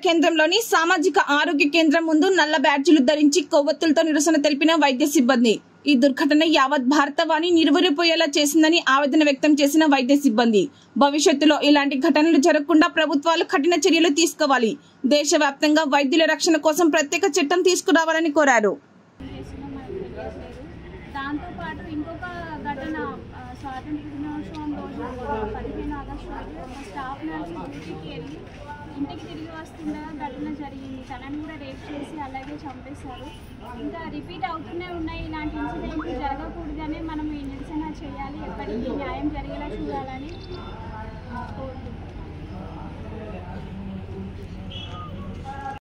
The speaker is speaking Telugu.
కేంద్రంలోని సామాజిక ఆరోగ్య కేంద్రం ముందు నల్ల బ్యాడ్జీలు ధరించి కొవ్వొత్తులతో నిరసన తెలిపిన వైద్య సిబ్బంది ఈ దుర్ఘటన యావత్ భారతవాణి నిర్వరిపోయేలా చేసిందని ఆవేదన వ్యక్తం చేసిన వైద్య సిబ్బంది భవిష్యత్తులో ఇలాంటి ఘటనలు జరగకుండా ప్రభుత్వాలు కఠిన చర్యలు తీసుకోవాలి దేశవ్యాప్తంగా వైద్యుల రక్షణ కోసం ప్రత్యేక చట్టం తీసుకురావాలని కోరారు చేసినా మనకు తెలియట్లేదు దాంతోపాటు ఇంకొక ఘటన ఆ, స్వాతంత్ర దినోత్సవం రోజు ఆ, పదిహేను ఆగస్టు రోజు ఒక స్టాఫ్ నర్స్ డ్యూటీకి వెళ్ళి ఇంటికి తిరిగి వస్తుండగా ఘటన జరిగింది తనని కూడా రేప్ చేసి అలాగే చంపేశారు ఇంకా రిపీట్ అవుతూనే ఉన్నాయి ఇలాంటి ఇన్సిడెంట్లు జరగకూడదనే మనం ఈ నిరసన చేయాలి ఎప్పటికీ న్యాయం జరిగేలా చూడాలని కోరుకుంటున్నాను